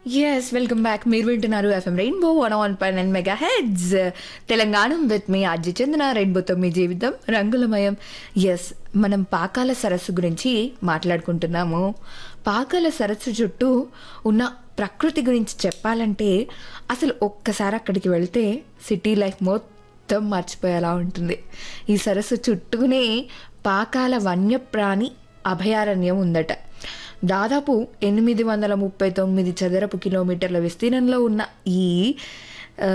yes welcome back మీరు వింటున్నారు FM rainbow one one point nine mega hits Telangana with మీ RJ Chandana రెయిన్బోతో మీ జీవితం రంగులమయం ఎస్ మనం పాకాల సరస్సు గురించి మాట్లాడుకుంటున్నాము పాకాల సరస్సు చుట్టూ ఉన్న ప్రకృతి గురించి చెప్పాలంటే అసలు ఒక్కసారి అక్కడికి వెళ్తే సిటీ లైఫ్ మొత్తం మర్చిపోయేలా ఉంటుంది ఈ సరస్సు చుట్టూనే పాకాల వన్యప్రాణి అభయారణ్యం ఉందట దాదాపు ఎనిమిది వందల ముప్పై తొమ్మిది చదరపు కిలోమీటర్ల విస్తీర్ణంలో ఉన్న ఈ ఆ,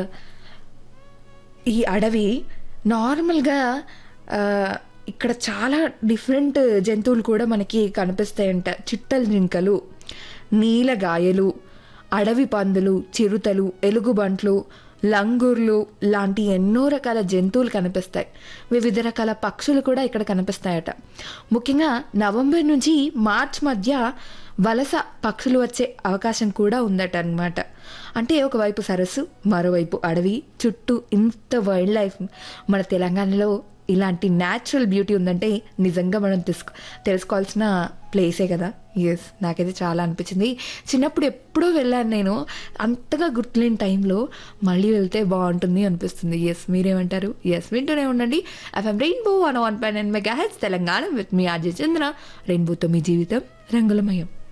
ఈ అడవి నార్మల్గా ఆ, ఇక్కడ చాలా డిఫరెంట్ జంతువులు కూడా మనకి కనిపిస్తాయంట చిట్టల జింకలు నీలగాయలు అడవి పందులు చిరుతలు ఎలుగుబంట్లు లంగూర్లు లాంటి ఎన్నో రకాల జంతువులు కనిపిస్తాయి వివిధ రకాల పక్షులు కూడా ఇక్కడ కనిపిస్తాయట ముఖ్యంగా నవంబర్ నుంచి మార్చ్ మధ్య వలస పక్షులు వచ్చే అవకాశం కూడా ఉందట అన్నమాట అంటే ఒకవైపు సరస్సు మరోవైపు అడవి చుట్టూ ఇంత వైల్డ్ లైఫ్ మన తెలంగాణలో ఇలాంటి న్యాచురల్ బ్యూటీ ఉందంటే నిజంగా మనం తెలుసుకో తెలుసుకోవాల్సిన ప్లేసే కదా ఎస్ నాకైతే చాలా అనిపించింది చిన్నప్పుడు ఎప్పుడో వెళ్ళాను నేను అంతగా గుర్తులేని టైంలో మళ్ళీ వెళ్తే బాగుంటుంది అనిపిస్తుంది ఎస్ మీరేమంటారు ఎస్ వింటూనే ఉండండి FM rainbow one one point nine mega H Telangana with మీ ఆర్జే చంద్ర రెయిన్బోతో మీ జీవితం రంగులమయం